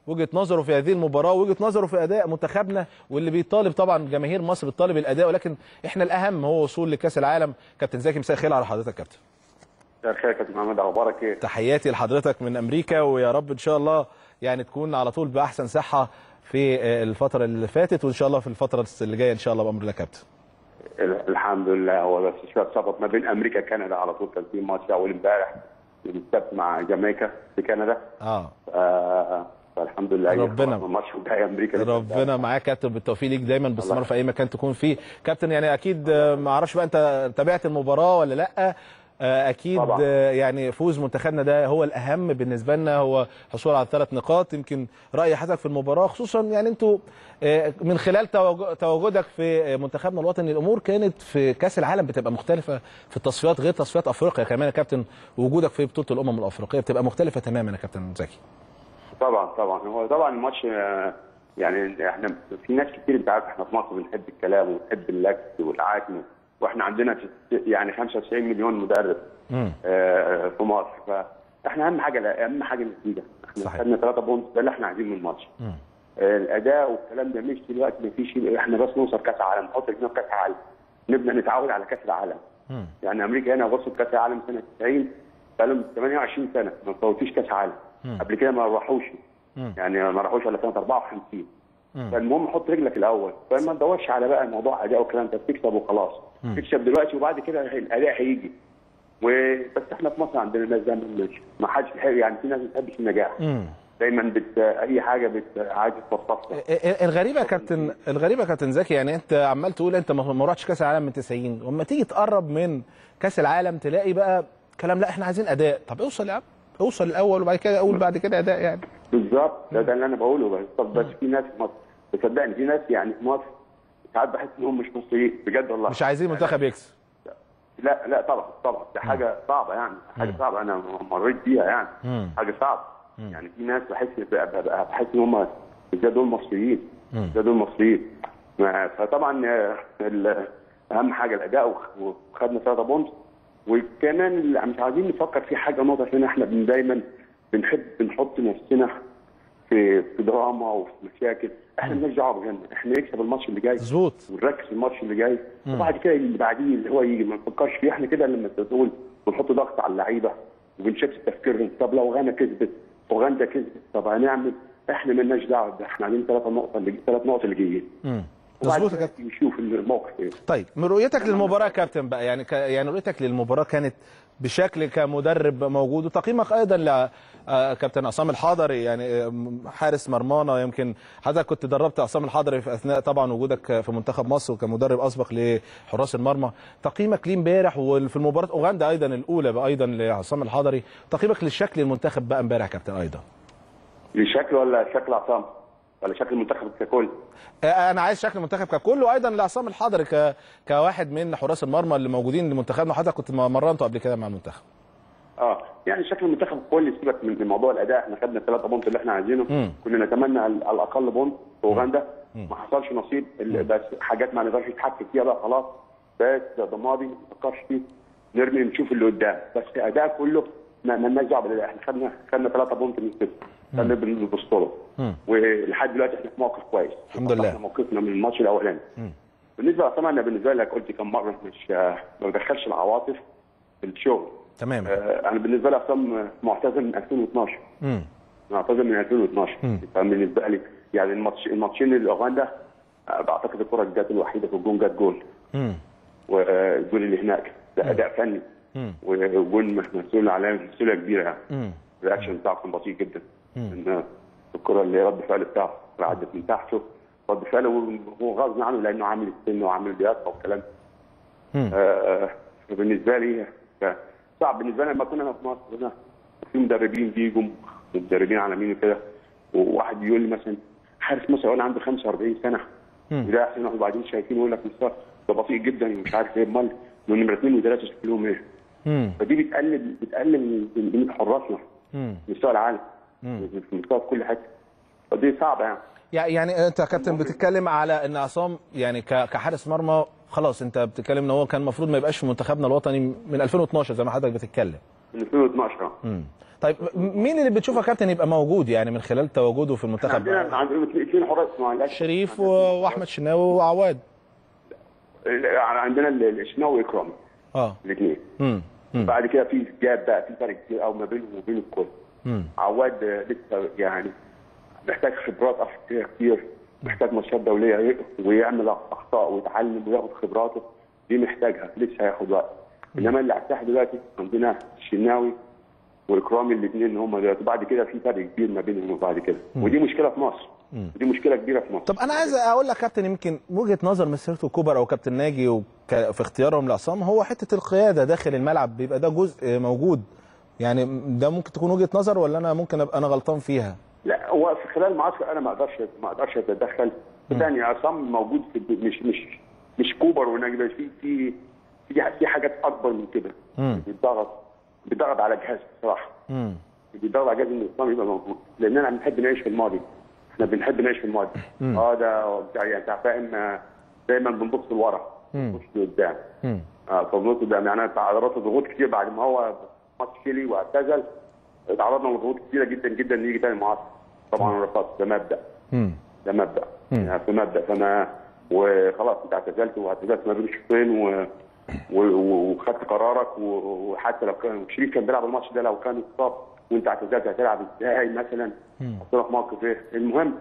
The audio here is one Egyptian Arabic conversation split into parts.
وجهه نظره في هذه المباراه ووجهه نظره في اداء منتخبنا واللي بيطالب طبعا جماهير مصر بتطالب الاداء ولكن احنا الاهم هو وصول لكاس العالم كابتن زكي مساء الخير على حضرتك كابتن مساء الخير يا كابتن محمد اخبارك ايه؟ تحياتي لحضرتك من امريكا ويا رب ان شاء الله يعني تكون على طول باحسن صحه في الفتره اللي فاتت وان شاء الله في الفتره اللي جايه ان شاء الله بامر الله كابتن الحمد لله هو بس شويه سقط ما بين امريكا وكندا على طول كان في ماتش اول امبارح يوم السبت مع جامايكا في كندا اه آه فالحمد لله ربنا الماتش جاي امريكا ربنا معاك كابتن بالتوفيق ليك دايما باستمرار في اي مكان تكون فيه كابتن يعني اكيد ما اعرفش بقى انت تابعت المباراه ولا لا اكيد طبعا. يعني فوز منتخبنا ده هو الاهم بالنسبه لنا هو حصول على ثلاث نقاط يمكن راي حضرتك في المباراه خصوصا يعني انتوا من خلال تواجدك في منتخبنا الوطني الامور كانت في كاس العالم بتبقى مختلفه في التصفيات غير تصفيات افريقيا كمان يا كابتن وجودك في بطوله الامم الافريقيه بتبقى مختلفه تماما يا كابتن زكي طبعا طبعا هو طبعا الماتش يعني احنا في ناس كتير انت عارف احنا في مصر بنحب الكلام ونحب اللكس والعجن واحنا عندنا يعني 95 مليون مدرب آه في مصر فاحنا اهم حاجه اهم حاجه النتيجه احنا خدنا 3 بونت ده اللي احنا عايزينه من الماتش آه الاداء والكلام ده مش دلوقتي ما فيش احنا بس نوصل كاس عالم نحط رجلنا في كاس عالم نبدا نتعود على كاس العالم مم. يعني امريكا هنا وصلت كاس العالم سنه 90 بقالهم 28 سنه ما فوتوش كاس عالم قبل كده ما راحوش يعني ما راحوش الا سنه 54 فالمهم حط رجلك الاول فما تدورش على بقى موضوع اداء والكلام ده بتكسب وخلاص تكسب دلوقتي وبعد كده الاداء هيجي وبس احنا في مصر عندنا ناس دايما مش ما حدش يعني في ناس ما بتحبش النجاح مم. دايما بت اي حاجه بت عايز تتصفى الغريبه يا كابتن الغريبه يا كابتن زكي يعني انت عمال تقول انت ما رحتش كاس العالم من 90 واما تيجي تقرب من كاس العالم تلاقي بقى كلام لا احنا عايزين اداء طب اوصل يا عم اوصل الاول وبعد كده اقول بعد كده اداء يعني بالظبط ده, ده اللي انا بقوله بس طب بس في ناس في مصر تصدقني في ناس يعني في مصر ساعات بحس ان هم مش مصريين بجد والله مش عايزين منتخب يكسب لا لا طبعا طبعا دي حاجه صعبه يعني حاجه صعبه انا مريت بيها يعني مم. حاجه صعبه يعني في ناس بحس بحس ان هم ازاي دول مصريين ازاي دول مصريين ما- فطبعا آه، ال- اهم حاجه الاداء وخدنا ثلاثه بونت وكمان اللي مش عايزين نفكر في حاجه نقطه عشان احنا بن- دايما بنحب بنحط نفسنا في في دراما وفي مشاكل احنا مالناش دعوه بجد احنا نكسب الماتش اللي جاي مظبوط ونركز في الماتش اللي جاي وبعد كده اللي بعديه اللي هو يجي ما نفكرش فيه احنا كده لما تقول بنحط ضغط على اللعيبه وبنشتت تفكيرهم طب لو غانا كسبت اوغندا كسبت طب هنعمل احنا مالناش دعوه ده احنا عايزين ثلاث نقط اللي ثلاث نقط اللي جايين مم. وبعد مظبوط يا كده كابتن نشوف الموقف ايه طيب من رؤيتك للمباراه يا كابتن بقى يعني ك... يعني رؤيتك للمباراه كانت بشكل كمدرب موجود وتقييمك ايضا ل آه، كابتن عصام الحضري يعني آه، حارس مرمانا يمكن حضرتك كنت دربت عصام الحضري في اثناء طبعا وجودك في منتخب مصر كمدرب اسبق لحراس المرمى تقييمك ليه امبارح وفي المباراه اوغندا ايضا الاولى بقى ايضا لعصام الحضري تقييمك للشكل المنتخب بقى امبارح يا كابتن ايضا لشكل ولا شكل عصام ولا شكل المنتخب ككل آه، انا عايز شكل المنتخب ككل وايضا لعصام الحضري ك... كواحد من حراس المرمى اللي موجودين لمنتخبنا حضرتك كنت مرنته قبل كده مع المنتخب اه يعني شكل المنتخب كل سيبك من من موضوع الاداء احنا خدنا الثلاثه بونت اللي احنا عايزينه مم. كنا نتمنى على على الاقل بونت في اوغندا ما حصلش نصيب ال- بس حاجات ما نقدرش نتحكم فيها بقى خلاص بس ده ده ماضي ما نفكرش فيه نرمي نشوف اللي قدام بس الاداء كله ما ما لناش دعوه بالاداء احنا خدنا خدنا ثلاثه بونت من سته خدنا بالبسطوله مم. ولحد دلوقتي احنا في موقف كويس الحمد لله. احنا موقفنا من الماتش الاولاني بالنسبه لعصام انا بالنسبه لك قلت كم مره مش ما بدخلش العواطف في الشغل تمام آه، انا بالنسبه لي عصام معتزل من 2012 امم معتزل من 2012 فبالنسبه لي يعني الماتش الماتشين اللي اوغندا آه، بعتقد الكره اللي جت الوحيده في الجون جت جول امم والجول اللي هناك ده اداء فني مم. وجول مسؤول عليه مسؤوليه كبيره يعني امم الرياكشن بتاعه كان بطيء جدا ان الكره اللي رد فعل بتاعه عدت من تحته رد فعله هو غصب عنه لانه عامل السن وعامل لياقه والكلام مم. آه، بالنسبه لي ف- صعب بالنسبه لي لما كنا هنا في مصر هنا في مدربين بيجوا مدربين عالميين وكده وواحد يقول لي مثلا حارس مصر يقول عنده 45 سنه وده احسن وبعدين شايفين يقول لك مستوى ده بطيء جدا ومش عارف ايه امال من نمره اثنين وثلاثه شكلهم ايه امم فدي بتقلل بتقلل من قيمه حراسنا امم في مستوى العالم في مستوى في كل حته فدي صعبه يعني يعني يعني انت يا كابتن بتتكلم على ان عصام يعني ك- كحارس مرمى خلاص انت بتتكلم ان هو كان المفروض ما يبقاش في منتخبنا الوطني من 2012 زي ما حضرتك بتتكلم من 2012 مم. طيب م- مين اللي بتشوفه يا كابتن يبقى موجود يعني من خلال تواجده في المنتخب عندنا عندنا اثنين حراس معلش شريف و- واحمد شناوي وعواد عندنا ال- الشناوي واكرامي اه الاثنين امم امم بعد كده في جاب بقى في فرق كتير قوي ما بينهم وبين الكل امم عواد آه، لسه يعني محتاج خبرات افريقيه كتير محتاج ماتشات دوليه ي- ويعمل اخطاء ويتعلم وياخد خبراته دي محتاجها لسه هياخد وقت انما اللي على الساحه دلوقتي عندنا الشناوي واكرامي الاثنين هم دلوقتي بعد كده في فرق كبير ما بينهم وبعد كده ودي مشكله في مصر ودي مشكله كبيره في مصر طب انا عايز اقول لك كابتن يمكن وجهه نظر مسيرته كوبر او كابتن ناجي وك... في اختيارهم لعصام هو حته القياده داخل الملعب بيبقى ده جزء موجود يعني ده ممكن تكون وجهه نظر ولا انا ممكن ابقى انا غلطان فيها لا هو في خلال المعسكر انا ما اقدرش ما اقدرش اتدخل ثاني عصام موجود في مش مش مش كوبر ونجم في في في في حاجات اكبر من كده مم. بيتضغط بيتضغط على جهاز بصراحه امم بيتضغط على جهاز ان عصام يبقى موجود لاننا بنحب نعيش في الماضي احنا بنحب نعيش في الماضي اه ده بتاع يعني انت فاهم آه، دايما بنبص لورا مش لقدام امم اه فبنبص لقدام يعني انا تعرضت لضغوط كتير بعد ما هو ماتش شيلي واعتزل تعرضنا لضغوط كتيره جدا جدا ان يجي تاني معسكر طبعا رفضت ده مبدا امم ده مبدا يعني في مبدا فانا وخلاص انت اعتزلت واعتزلت ما بين الشوطين و... و... و- وخدت قرارك و... وحتى لو كان شريف كان بيلعب الماتش ده لو كان اتصاب وانت اعتزلت هتلعب ازاي مثلا حطينا في موقف ايه المهم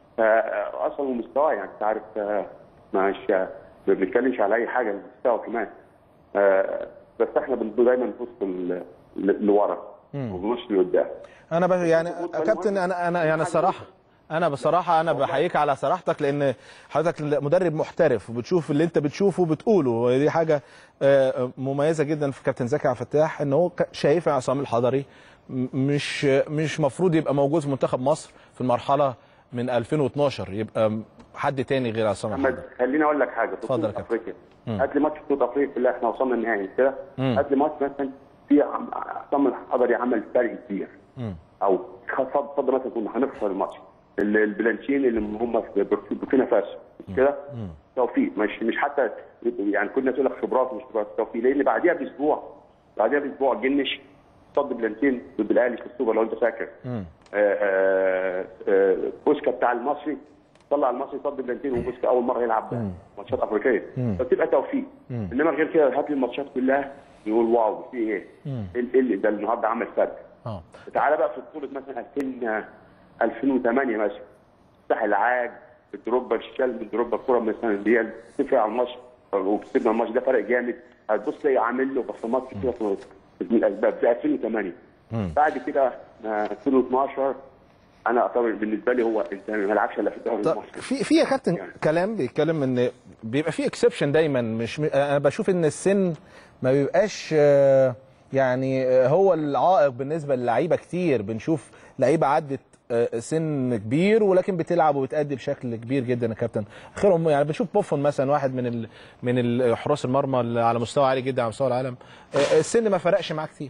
آه، اصلا مستواه يعني انت عارف آه، مش ما بنتكلمش على اي حاجه المستوى كمان آه، بس احنا بن- دايما نبص ل- ل- لورا ما بنبصش لقدام انا بس يعني كابتن انا انا يعني الصراحه انا بصراحه انا بحييك على صراحتك لان حضرتك مدرب محترف وبتشوف اللي انت بتشوفه بتقوله ودي حاجه آه، مميزه جدا في كابتن زكي عبد الفتاح ان هو ك- شايف عصام الحضري م- مش مش مفروض يبقى موجود في منتخب مصر في المرحله من 2012 يبقى حد تاني غير عصام محمد الحضري خليني اقول لك حاجه في اتفضل بطولة يا كابتن. افريقيا هات لي ماتش بطوله افريقيا كلها احنا وصلنا النهائي مش كده مم. هات لي ماتش مثلا في عم- عصام الحضري عمل فرق كبير مم. او خد صد مثلا كنا هنخسر الماتش ال- البلانشين اللي هم في بورك- بوركينا فاسو مش كده توفيق مش مش حتى يعني كنا تقول لك خبرات مش خبرات توفيق لان بعديها باسبوع بعديها باسبوع جنش صد بلانشين ضد الاهلي في السوبر لو انت فاكر مم. آه، آه، آه، بوسكا بتاع المصري طلع المصري صد بلانتين وبوسكا اول مره يلعب ماتشات افريقيه فبتبقى توفيق انما غير كده هات لي الماتشات كلها يقول واو في ايه؟ ايه إيه اللي ده النهارده عمل فرق اه تعالى بقى في بطوله مثلا 2000 2008 مثلا ساحل العاج الدروبا الشال من دروبا الكوره مثلا اللي هي تفرق على الماتش وكسبنا الماتش ده فرق جامد هتبص تلاقي عامل له بصمات كتير في- من الاسباب ده 2008 بعد كده آه، 2012 انا اعتبر بالنسبه لي هو انت ما لعبش الا في الدوري طب المصري في في يا كابتن كلام بيتكلم ان بيبقى في اكسبشن دايما مش انا بشوف ان السن ما بيبقاش آه، يعني آه، هو العائق بالنسبه للعيبه كتير بنشوف لعيبه عدت آه، سن كبير ولكن بتلعب وبتأدي بشكل كبير جدا يا كابتن اخرهم يعني بنشوف بوفون مثلا واحد من ال من ال- حراس المرمى اللي على مستوى عالي جدا على مستوى العالم آه، السن ما فرقش معاه كتير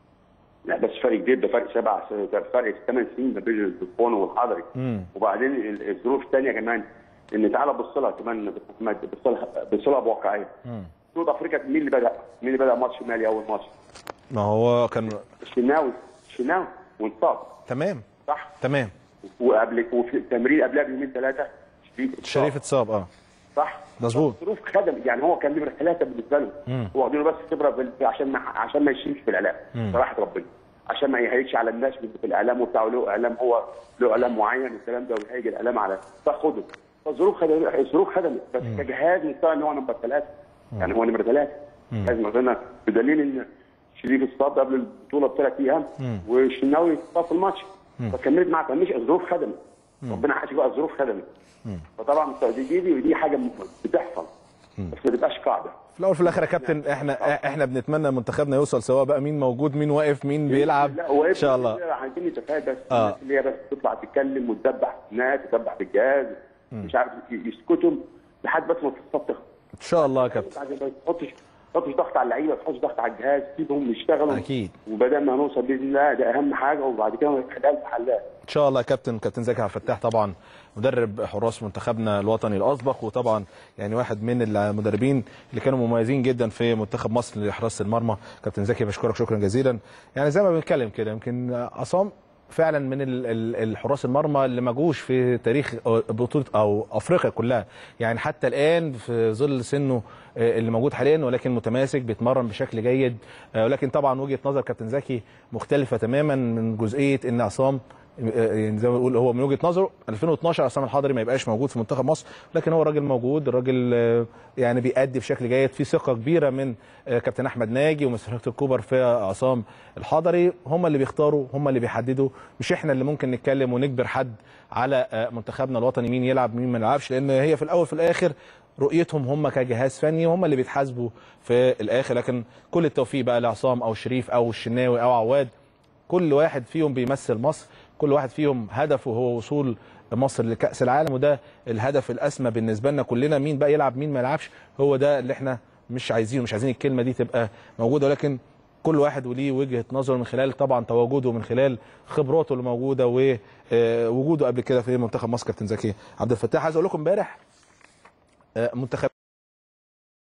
لا بس فرق كبير ده فرق سبع سنين ده فرق ثمان سنين ما بين البوفون والحضري وبعدين ال- الظروف الثانيه كمان ان تعالى بص لها كمان بص لها بص لها بواقعيه بطوله افريقيا مين اللي بدا؟ مين اللي بدا ماتش مالي اول ماتش؟ ما هو كان الشناوي الشناوي وانصاب تمام صح؟ تمام وقبل وفي التمرين قبلها بيومين ثلاثه شريف اتصاب. شريف اتصاب اه صح؟ مظبوط. ظروف خدم يعني هو كان نمره ثلاثه بالنسبه له هو واخدينه بس خبره بال- عشان ما عشان ما يشيلش في الاعلام صراحه ربنا عشان ما يهيجش على الناس في الاعلام وبتاع له اعلام هو له اعلام معين والكلام ده ويهيج الاعلام على فخده فالظروف خدمت الظروف خدمت بس كجهاز مستوى ان هو نمبر ثلاثه يعني هو نمره ثلاثه لازم قلنا بدليل ان شريف اتصاب قبل البطوله بثلاث ايام والشناوي اتصاب في الماتش فكملت معاه فمش الظروف خدمت ربنا حاشي بقى الظروف خدمت فطبعا دي دي دي, دي حاجه بتحصل بس ما تبقاش قاعده في الاول وفي الاخر يا كابتن احنا احنا بنتمنى منتخبنا يوصل سواء بقى مين موجود مين واقف مين بيلعب لا هو ان شاء الله عايزين نتفاهم بس آه. الناس اللي هي بس تطلع تتكلم وتدبح في الناس تدبح في الجهاز مش عارف ي- يسكتوا لحد بس ما تتصفق ان شاء الله يا كابتن بعد ما تحطش تحطش ضغط على اللعيبه ما تحطش ضغط على الجهاز سيبهم يشتغلوا اكيد وبدل ما هنوصل باذن الله ده اهم حاجه وبعد كده هيتحل الف حلات ان شاء الله يا كابتن كابتن زكي عبد الفتاح طبعا مدرب حراس منتخبنا الوطني الاسبق وطبعا يعني واحد من المدربين اللي كانوا مميزين جدا في منتخب مصر لحراسه المرمى كابتن زكي بشكرك شكرا جزيلا يعني زي ما بنتكلم كده يمكن عصام فعلا من ال- ال- الحراس المرمى اللي ما جوش في تاريخ بطوله او افريقيا كلها يعني حتى الان في ظل سنه آه، اللي موجود حاليا ولكن متماسك بيتمرن بشكل جيد آه، ولكن طبعا وجهه نظر كابتن زكي مختلفه تماما من جزئيه ان عصام يعني زي ما بنقول هو من وجهه نظره 2012 عصام الحضري ما يبقاش موجود في منتخب مصر لكن هو الراجل موجود الراجل آه، يعني بيأدي بشكل جيد في ثقه كبيره من آه، كابتن احمد ناجي ومستر هيكتور كوبر في عصام الحضري هم اللي بيختاروا هم اللي بيحددوا مش احنا اللي ممكن نتكلم ونجبر حد على آه، منتخبنا الوطني مين يلعب مين ما يلعبش لان هي في الاول في الاخر رؤيتهم هم كجهاز فني هم اللي بيتحاسبوا في الاخر لكن كل التوفيق بقى لعصام او شريف او الشناوي او عواد كل واحد فيهم بيمثل مصر كل واحد فيهم هدفه هو وصول مصر لكأس العالم وده الهدف الأسمى بالنسبة لنا كلنا مين بقى يلعب مين ما يلعبش هو ده اللي احنا مش عايزينه مش عايزين الكلمة دي تبقى موجودة ولكن كل واحد وليه وجهة نظره من خلال طبعا تواجده من خلال خبراته اللي موجودة ووجوده قبل كده في منتخب مصر كابتن زكي عبد الفتاح عايز اقول لكم امبارح آه، منتخب